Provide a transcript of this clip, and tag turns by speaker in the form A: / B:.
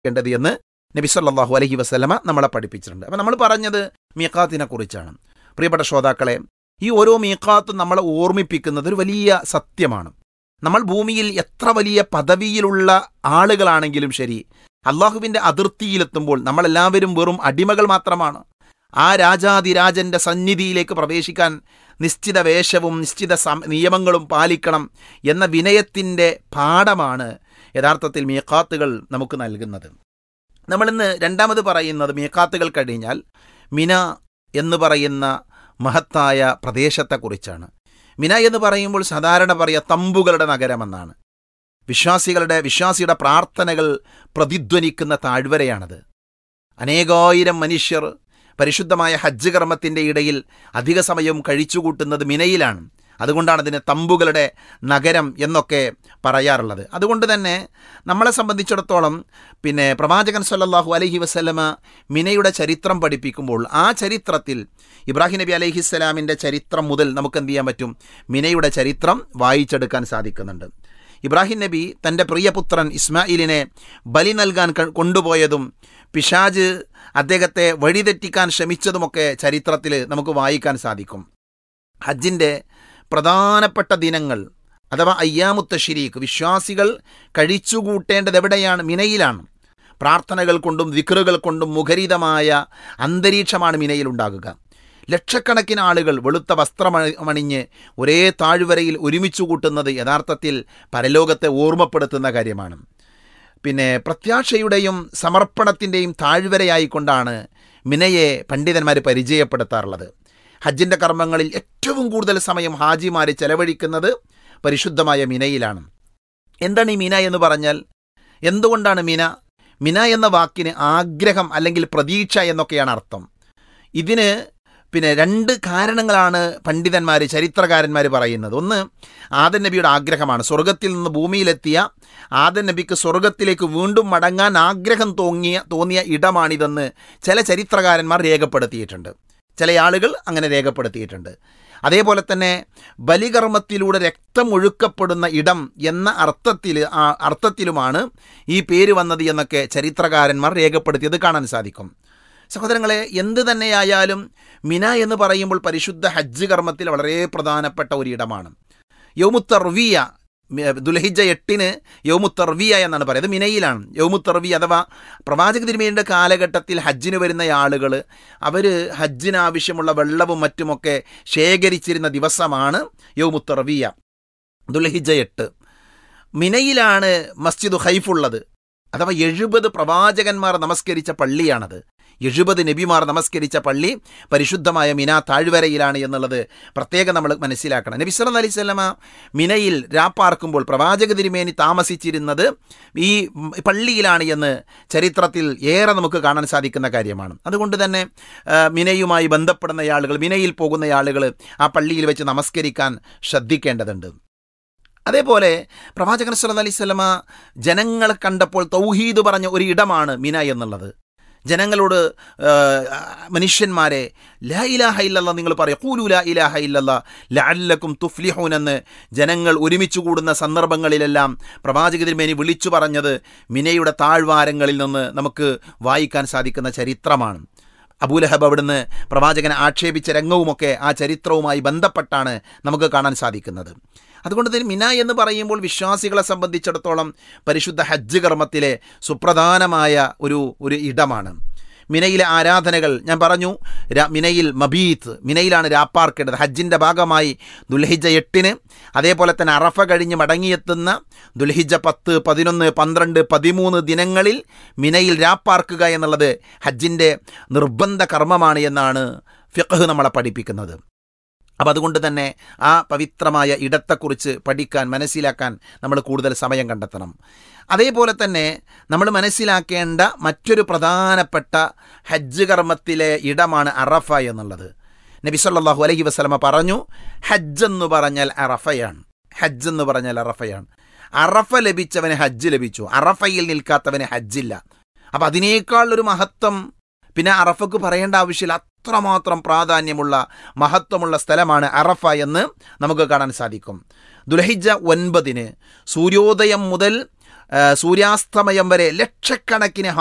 A: മനസ്സിലാക്കേണ്ടത് എന്ന് നബി സല്ലല്ലാഹു അലൈഹി വസല്ലമ നമ്മളെ പഠിപ്പിച്ചിട്ടുണ്ട് അപ്പം നമ്മൾ പറഞ്ഞത് മീഖാത്തിനെ കുറിച്ചാണ് പ്രിയപ്പെട്ട ശ്രോതാക്കളെ ഈ ഓരോ മീഖാത്തും നമ്മളെ ഓർമ്മിപ്പിക്കുന്നത് ഒരു വലിയ സത്യമാണ് നമ്മൾ ഭൂമിയിൽ എത്ര വലിയ പദവിയിലുള്ള ആളുകളാണെങ്കിലും ശരി അള്ളാഹുവിൻ്റെ അതിർത്തിയിലെത്തുമ്പോൾ നമ്മളെല്ലാവരും വെറും അടിമകൾ മാത്രമാണ് ആ രാജാതിരാജന്റെ സന്നിധിയിലേക്ക് പ്രവേശിക്കാൻ നിശ്ചിത വേഷവും നിശ്ചിത സം നിയമങ്ങളും പാലിക്കണം എന്ന വിനയത്തിൻ്റെ പാഠമാണ് യഥാർത്ഥത്തിൽ മീക്കാത്തുകൾ നമുക്ക് നൽകുന്നത് നമ്മളിന്ന് രണ്ടാമത് പറയുന്നത് മീക്കാത്തുകൾ കഴിഞ്ഞാൽ മിന എന്ന് പറയുന്ന മഹത്തായ പ്രദേശത്തെക്കുറിച്ചാണ് മിന എന്ന് പറയുമ്പോൾ സാധാരണ പറയുക തമ്പുകളുടെ നഗരമെന്നാണ് വിശ്വാസികളുടെ വിശ്വാസിയുടെ പ്രാർത്ഥനകൾ പ്രതിധ്വനിക്കുന്ന താഴ്വരയാണത് അനേകായിരം മനുഷ്യർ പരിശുദ്ധമായ ഹജ്ജ് കർമ്മത്തിൻ്റെ ഇടയിൽ അധിക സമയം കഴിച്ചുകൂട്ടുന്നത് മിനയിലാണ് അതുകൊണ്ടാണ് അതിന് തമ്പുകളുടെ നഗരം എന്നൊക്കെ പറയാറുള്ളത് അതുകൊണ്ട് തന്നെ നമ്മളെ സംബന്ധിച്ചിടത്തോളം പിന്നെ പ്രവാചകൻ സല്ലല്ലാഹു അലൈഹി വസല്ലമ മിനയുടെ ചരിത്രം പഠിപ്പിക്കുമ്പോൾ ആ ചരിത്രത്തിൽ ഇബ്രാഹിം നബി അലൈഹിസ്സലാമിൻ്റെ ചരിത്രം മുതൽ നമുക്ക് എന്ത് ചെയ്യാൻ പറ്റും മിനയുടെ ചരിത്രം വായിച്ചെടുക്കാൻ സാധിക്കുന്നുണ്ട് ഇബ്രാഹിം നബി തൻ്റെ പ്രിയപുത്രൻ ഇസ്മായിലിനെ ബലി നൽകാൻ ക- കൊണ്ടുപോയതും പിശാജ് അദ്ദേഹത്തെ വഴിതെറ്റിക്കാൻ ശ്രമിച്ചതുമൊക്കെ ചരിത്രത്തിൽ നമുക്ക് വായിക്കാൻ സാധിക്കും ഹജ്ജിൻ്റെ പ്രധാനപ്പെട്ട ദിനങ്ങൾ അഥവാ അയ്യാമുത്ത ഷിരീഖ് വിശ്വാസികൾ കഴിച്ചുകൂട്ടേണ്ടത് എവിടെയാണ് മിനയിലാണ് പ്രാർത്ഥനകൾ കൊണ്ടും വിക്റുകൾ കൊണ്ടും മുഖരിതമായ അന്തരീക്ഷമാണ് മിനയിൽ ഉണ്ടാകുക ലക്ഷക്കണക്കിന് ആളുകൾ വെളുത്ത വസ്ത്രമണിഞ്ഞ് ഒരേ താഴ്വരയിൽ ഒരുമിച്ച് കൂട്ടുന്നത് യഥാർത്ഥത്തിൽ പരലോകത്തെ ഓർമ്മപ്പെടുത്തുന്ന കാര്യമാണ് പിന്നെ പ്രത്യാശയുടെയും സമർപ്പണത്തിൻ്റെയും താഴ്വരയായിക്കൊണ്ടാണ് മിനയെ പണ്ഡിതന്മാർ പരിചയപ്പെടുത്താറുള്ളത് ഹജ്ജിൻ്റെ കർമ്മങ്ങളിൽ ഏറ്റവും കൂടുതൽ സമയം ഹാജിമാർ ചെലവഴിക്കുന്നത് പരിശുദ്ധമായ മിനയിലാണ് എന്താണ് ഈ മിന എന്ന് പറഞ്ഞാൽ എന്തുകൊണ്ടാണ് മിന മിന എന്ന വാക്കിന് ആഗ്രഹം അല്ലെങ്കിൽ പ്രതീക്ഷ എന്നൊക്കെയാണ് അർത്ഥം ഇതിന് പിന്നെ രണ്ട് കാരണങ്ങളാണ് പണ്ഡിതന്മാർ ചരിത്രകാരന്മാർ പറയുന്നത് ഒന്ന് ആദൻ നബിയുടെ ആഗ്രഹമാണ് സ്വർഗത്തിൽ നിന്ന് ഭൂമിയിലെത്തിയ ആദൻ നബിക്ക് സ്വർഗത്തിലേക്ക് വീണ്ടും മടങ്ങാൻ ആഗ്രഹം തോന്നിയ തോന്നിയ ഇടമാണിതെന്ന് ചില ചരിത്രകാരന്മാർ രേഖപ്പെടുത്തിയിട്ടുണ്ട് ചില ആളുകൾ അങ്ങനെ രേഖപ്പെടുത്തിയിട്ടുണ്ട് അതേപോലെ തന്നെ ബലികർമ്മത്തിലൂടെ രക്തം ഒഴുക്കപ്പെടുന്ന ഇടം എന്ന അർത്ഥത്തിൽ ആ അർത്ഥത്തിലുമാണ് ഈ പേര് വന്നത് എന്നൊക്കെ ചരിത്രകാരന്മാർ രേഖപ്പെടുത്തിയത് കാണാൻ സാധിക്കും സഹോദരങ്ങളെ എന്ത് തന്നെയായാലും മിന എന്ന് പറയുമ്പോൾ പരിശുദ്ധ ഹജ്ജ് കർമ്മത്തിൽ വളരെ പ്രധാനപ്പെട്ട ഒരു ഇടമാണ് യൗമുത്തർവിയ ദുലഹിജ എട്ടിന് യൗമുത്തർവിയ എന്നാണ് പറയുന്നത് മിനയിലാണ് യൗമുത്തർവിയ അഥവാ പ്രവാചക തിരുമേനിയുടെ കാലഘട്ടത്തിൽ ഹജ്ജിന് വരുന്ന ആളുകൾ അവർ ഹജ്ജിന് ആവശ്യമുള്ള വെള്ളവും മറ്റുമൊക്കെ ശേഖരിച്ചിരുന്ന ദിവസമാണ് യൗമുത്തർവിയ ദുലഹിജ എട്ട് മിനയിലാണ് മസ്ജിദ് ഹൈഫുള്ളത് അഥവാ എഴുപത് പ്രവാചകന്മാർ നമസ്കരിച്ച പള്ളിയാണത് എഴുപത് നബിമാർ നമസ്കരിച്ച പള്ളി പരിശുദ്ധമായ മിന താഴ്വരയിലാണ് എന്നുള്ളത് പ്രത്യേകം നമ്മൾ മനസ്സിലാക്കണം നബി സല്ലല്ലാഹു അലൈഹി വസല്ലമ മിനയിൽ രാപ്പാർക്കുമ്പോൾ പ്രവാചക തിരുമേനി താമസിച്ചിരുന്നത് ഈ പള്ളിയിലാണ് എന്ന് ചരിത്രത്തിൽ ഏറെ നമുക്ക് കാണാൻ സാധിക്കുന്ന കാര്യമാണ് അതുകൊണ്ട് തന്നെ ആ, മിനയുമായി ബന്ധപ്പെടുന്ന ആളുകൾ മിനയിൽ പോകുന്ന ആളുകൾ ആ പള്ളിയിൽ വെച്ച് നമസ്കരിക്കാൻ ശ്രദ്ധിക്കേണ്ടതുണ്ട് അതേപോലെ പ്രവാചകൻ സല്ലല്ലാഹു അലൈഹി വസല്ലമ ജനങ്ങളെ കണ്ടപ്പോൾ തൗഹീദ് പറഞ്ഞ ഒരു ഇടമാണ് മിന എന്നുള്ളത് ജനങ്ങളോട് ആ, മനുഷ്യന്മാരെ ലാ ഇലാഹ ഇല്ലല്ല നിങ്ങൾ പറയുക കൂലു ലാ ഇലാഹ ഇല്ലല്ല ലഅല്ലക്കും തുഫ്ലിഹൂൻ എന്ന് ജനങ്ങൾ ഒരുമിച്ച് കൂടുന്ന സന്ദർഭങ്ങളിലെല്ലാം പ്രവാചക തിരുമേനി വിളിച്ചു പറഞ്ഞത് മിനയുടെ താഴ്വാരങ്ങളിൽ നിന്ന് നമുക്ക് വായിക്കാൻ സാധിക്കുന്ന ചരിത്രമാണ് അബൂലഹബ് അവിടുന്ന് പ്രവാചകനെ ആക്ഷേപിച്ച രംഗവുമൊക്കെ ആ ചരിത്രവുമായി ബന്ധപ്പെട്ടാണ് നമുക്ക് കാണാൻ സാധിക്കുന്നത് അതുകൊണ്ട് തന്നെ മിന എന്ന് പറയുമ്പോൾ വിശ്വാസികളെ സംബന്ധിച്ചിടത്തോളം പരിശുദ്ധ ഹജ്ജ് കർമ്മത്തിലെ സുപ്രധാനമായ ഒരു ഒരു ഇടമാണ് മിനയിലെ ആരാധനകൾ ഞാൻ പറഞ്ഞു ര- മിനയിൽ മബീത്ത് മിനയിലാണ് രാപ്പാർക്കേണ്ടത് ഹജ്ജിൻ്റെ ഭാഗമായി ദുൽഹിജ എട്ടിന് അതേപോലെ തന്നെ അറഫ കഴിഞ്ഞ് മടങ്ങിയെത്തുന്ന ദുൽഹിജ പത്ത് പതിനൊന്ന് പന്ത്രണ്ട് പതിമൂന്ന് ദിനങ്ങളിൽ മിനയിൽ രാപ്പാർക്കുക എന്നുള്ളത് ഹജ്ജിൻ്റെ നിർബന്ധ കർമ്മമാണ് എന്നാണ് ഫിഖ് നമ്മളെ പഠിപ്പിക്കുന്നത് അപ്പം അതുകൊണ്ട് തന്നെ ആ പവിത്രമായ ഇടത്തെക്കുറിച്ച് പഠിക്കാൻ മനസ്സിലാക്കാൻ നമ്മൾ കൂടുതൽ സമയം കണ്ടെത്തണം അതേപോലെ തന്നെ നമ്മൾ മനസ്സിലാക്കേണ്ട മറ്റൊരു പ്രധാനപ്പെട്ട ഹജ്ജ് കർമ്മത്തിലെ ഇടമാണ് അറഫ എന്നുള്ളത് നബി സല്ലല്ലാഹു അലൈഹി വസല്ലമ പറഞ്ഞു ഹജ്ജ് എന്ന് പറഞ്ഞാൽ അറഫയാണ് ഹജ്ജ് എന്ന് പറഞ്ഞാൽ അറഫയാണ് അറഫ ലഭിച്ചവന് ഹജ്ജ് ലഭിച്ചു അറഫയിൽ നിൽക്കാത്തവന് ഹജ്ജില്ല അപ്പം അതിനേക്കാൾ ഒരു മഹത്വം പിന്നെ അറഫക്ക് പറയേണ്ട ആവശ്യമില്ല അത്രമാത്രം പ്രാധാന്യമുള്ള മഹത്വമുള്ള സ്ഥലമാണ് അറഫ എന്ന് നമുക്ക് കാണാൻ സാധിക്കും ദുൽഹിജ ഒൻപതിന് സൂര്യോദയം മുതൽ ആ, സൂര്യാസ്തമയം വരെ ലക്ഷക്കണക്കിന്